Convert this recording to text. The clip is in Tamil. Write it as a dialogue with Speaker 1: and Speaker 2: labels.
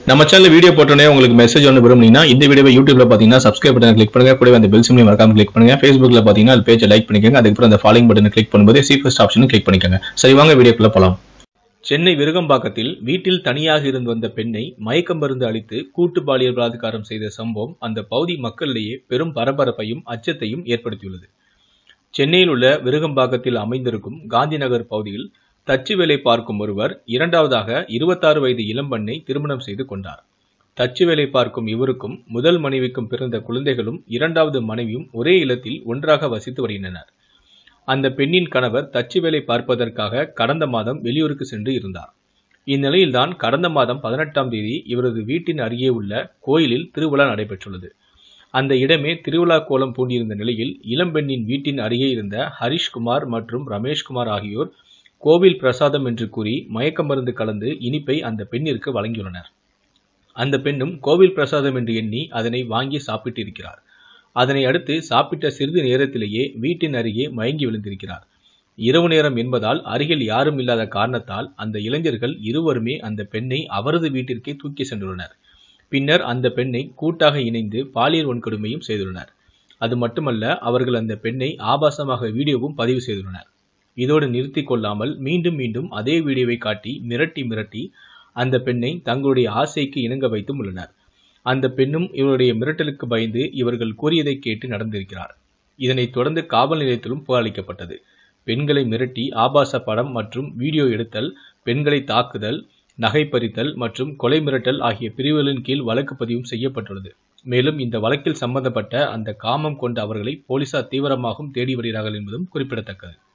Speaker 1: நம்ம சேனல் வீடியோ போட்டோன்னே உங்களுக்கு மெசேஜ் ஒன்று விரும்புனீங்கன்னா இந்த வீடியோவை யூடியூப்ல பார்த்தீங்கன்னா சப்ஸ்கிரைப் பட்டன் கிளிக் பண்ணுங்க கூடவே அந்த பெல் சிம்லையும் மறக்காம கிளிக் பண்ணுங்க ஃபேஸ்புக்ல பார்த்தீங்கன்னா அது பேஜை லைக் பண்ணிக்கோங்க அதுக்கப்புறம் அந்த ஃபாலோயிங் பட்டனை கிளிக் பண்ணும்போது சி ஃபர்ஸ்ட் ஆப்ஷனும் கிளிக் பண்ணிக்கோங்க சரி வாங்க வீடியோக்குள்ள போலாம் சென்னை விருகம்பாக்கத்தில் வீட்டில் தனியாக இருந்து வந்த பெண்ணை மயக்கம் மருந்து அளித்து கூட்டு பாலியல் பலாத்காரம் செய்த சம்பவம் அந்த பகுதி மக்களிடையே பெரும் பரபரப்பையும் அச்சத்தையும் ஏற்படுத்தியுள்ளது சென்னையில் உள்ள விருகம்பாக்கத்தில் அமைந்திருக்கும் காந்தி நகர் பகுதியில் தச்சு வேலை பார்க்கும் ஒருவர் இரண்டாவதாக இருபத்தாறு வயது இளம்பெண்ணை திருமணம் செய்து கொண்டார் தச்சு வேலை பார்க்கும் இவருக்கும் முதல் மனைவிக்கும் பிறந்த குழந்தைகளும் இரண்டாவது மனைவியும் ஒரே இல்லத்தில் ஒன்றாக வசித்து வருகின்றனர் அந்த பெண்ணின் கணவர் தச்சு வேலை பார்ப்பதற்காக கடந்த மாதம் வெளியூருக்கு சென்று இருந்தார் இந்நிலையில்தான் கடந்த மாதம் பதினெட்டாம் தேதி இவரது வீட்டின் அருகே உள்ள கோயிலில் திருவிழா நடைபெற்றுள்ளது அந்த இடமே திருவிழா கோலம் பூண்டியிருந்த நிலையில் இளம்பெண்ணின் வீட்டின் அருகே இருந்த ஹரிஷ்குமார் மற்றும் ரமேஷ்குமார் ஆகியோர் கோவில் பிரசாதம் என்று கூறி மயக்க மருந்து கலந்து இனிப்பை அந்த பெண்ணிற்கு வழங்கியுள்ளனர் அந்த பெண்ணும் கோவில் பிரசாதம் என்று எண்ணி அதனை வாங்கி சாப்பிட்டிருக்கிறார் அதனை அடுத்து சாப்பிட்ட சிறிது நேரத்திலேயே வீட்டின் அருகே மயங்கி விழுந்திருக்கிறார் இரவு நேரம் என்பதால் அருகில் யாரும் இல்லாத காரணத்தால் அந்த இளைஞர்கள் இருவருமே அந்த பெண்ணை அவரது வீட்டிற்கே தூக்கி சென்றுள்ளனர் பின்னர் அந்த பெண்ணை கூட்டாக இணைந்து பாலியல் வன்கொடுமையும் செய்துள்ளனர் அது மட்டுமல்ல அவர்கள் அந்த பெண்ணை ஆபாசமாக வீடியோவும் பதிவு செய்துள்ளனர் இதோடு நிறுத்தி கொள்ளாமல் மீண்டும் மீண்டும் அதே வீடியோவை காட்டி மிரட்டி மிரட்டி அந்த பெண்ணை தங்களுடைய ஆசைக்கு இணங்க வைத்தும் உள்ளனர் அந்த பெண்ணும் இவருடைய மிரட்டலுக்கு பயந்து இவர்கள் கூறியதை கேட்டு நடந்திருக்கிறார் இதனைத் தொடர்ந்து காவல் நிலையத்திலும் புகார் அளிக்கப்பட்டது பெண்களை மிரட்டி ஆபாச படம் மற்றும் வீடியோ எடுத்தல் பெண்களை தாக்குதல் நகை பறித்தல் மற்றும் கொலை மிரட்டல் ஆகிய பிரிவுகளின் கீழ் வழக்கு பதிவும் செய்யப்பட்டுள்ளது மேலும் இந்த வழக்கில் சம்பந்தப்பட்ட அந்த காமம் கொண்ட அவர்களை போலீசார் தீவிரமாகவும் தேடி வருகிறார்கள் என்பதும் குறிப்பிடத்தக்கது